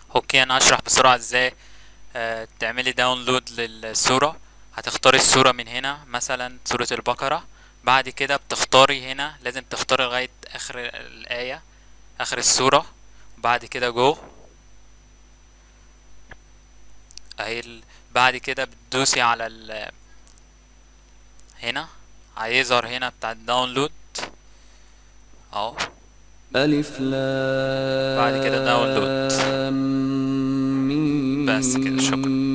اوكي انا هشرح بسرعة ازاي آه، تعملي داونلود للصورة هتختاري الصورة من هنا مثلا صورة البقرة بعد كده بتختاري هنا لازم تختاري لغاية اخر الآية اخر الصورة وبعد كده جو اهي ال- بعد كده بتدوسي على ال هنا هيظهر هنا بتاع الداونلود اهو ألف لام بعد كده داونلود ميم بس كده شكرا